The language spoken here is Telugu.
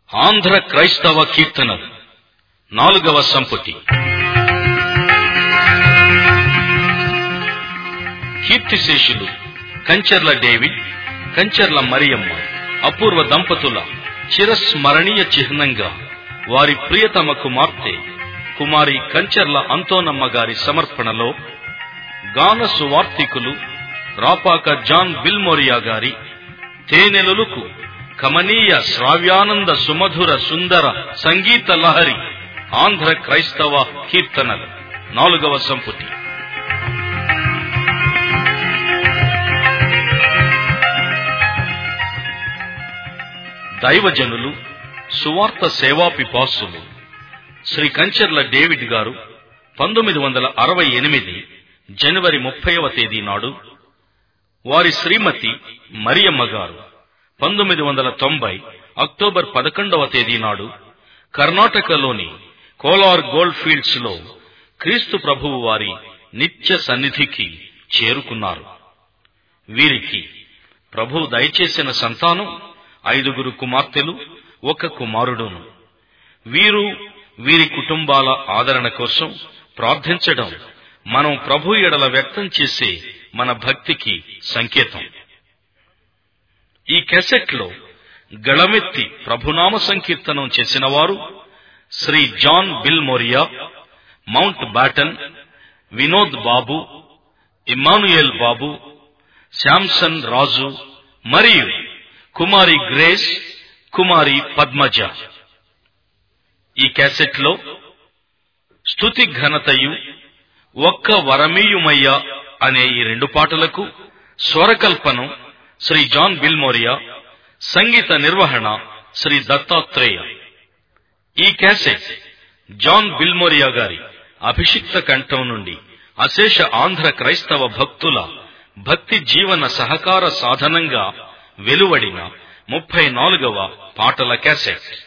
ఆంధ్ర క్రైస్తవ కీర్తనలు నాలుగవ సంపుటి కీర్తిశేషులు కంచర్ల డేవిడ్ కంచర్ల మరియమ్మ అపూర్వ దంపతుల చిరస్మరణీయ చిహ్నంగా వారి ప్రియతమ కుమార్తె కుమారి కంచర్ల అంతోనమ్మ గారి సమర్పణలో గాన సువార్తికులు రాపాక జాన్ బిల్మోరియా గారి తేనెలులకు కమనీయ శ్రావ్యానంద సుమధుర సుందర సంగీత లహరి ఆంధ్ర క్రైస్తవ కీర్తనలు నాలుగవ సంపుటి దైవజనులు సువార్త సేవా పిపాసులు శ్రీ కంచర్ల డేవిడ్ గారు పంతొమ్మిది వందల అరవై ఎనిమిది జనవరి ముప్పైవ తేదీ నాడు వారి శ్రీమతి మరియమ్మ గారు పంతొమ్మిది వందల తొంభై అక్టోబర్ పదకొండవ తేదీ నాడు కర్ణాటకలోని కోలార్ గోల్డ్ ఫీల్డ్స్ లో క్రీస్తు ప్రభువు వారి నిత్య సన్నిధికి చేరుకున్నారు వీరికి ప్రభు దయచేసిన సంతానం ఐదుగురు కుమార్తెలు ఒక కుమారుడును వీరు వీరి కుటుంబాల ఆదరణ కోసం ప్రార్థించడం మనం ప్రభు ఎడల వ్యక్తం చేసే మన భక్తికి సంకేతం ఈ కెసెట్లో గళమెత్తి ప్రభునామ సంకీర్తనం చేసిన వారు Shri John Bilimoria Mountbatten Vinod Babu Emmanuel Babu Samson Raju మరియు కుమారి గ్రేస్ కుమారి పద్మజ ఈ క్యాసెట్లో స్తుతి ఘనతయు ఒక్క వరమీయుమయ్య అనే ఈ రెండు పాటలకు స్వరకల్పనం శ్రీ జాన్ బిల్మోరియా సంగీత నిర్వహణ శ్రీ దత్తాత్రేయ ఈ క్యాసెట్ జాన్ బిల్మోరియా గారి అభిషిక్త కంఠం నుండి అశేష ఆంధ్ర క్రైస్తవ భక్తుల భక్తి జీవన సహకార సాధనంగా వెలువడిన ముప్పై నాలుగవ పాటల క్యాసెట్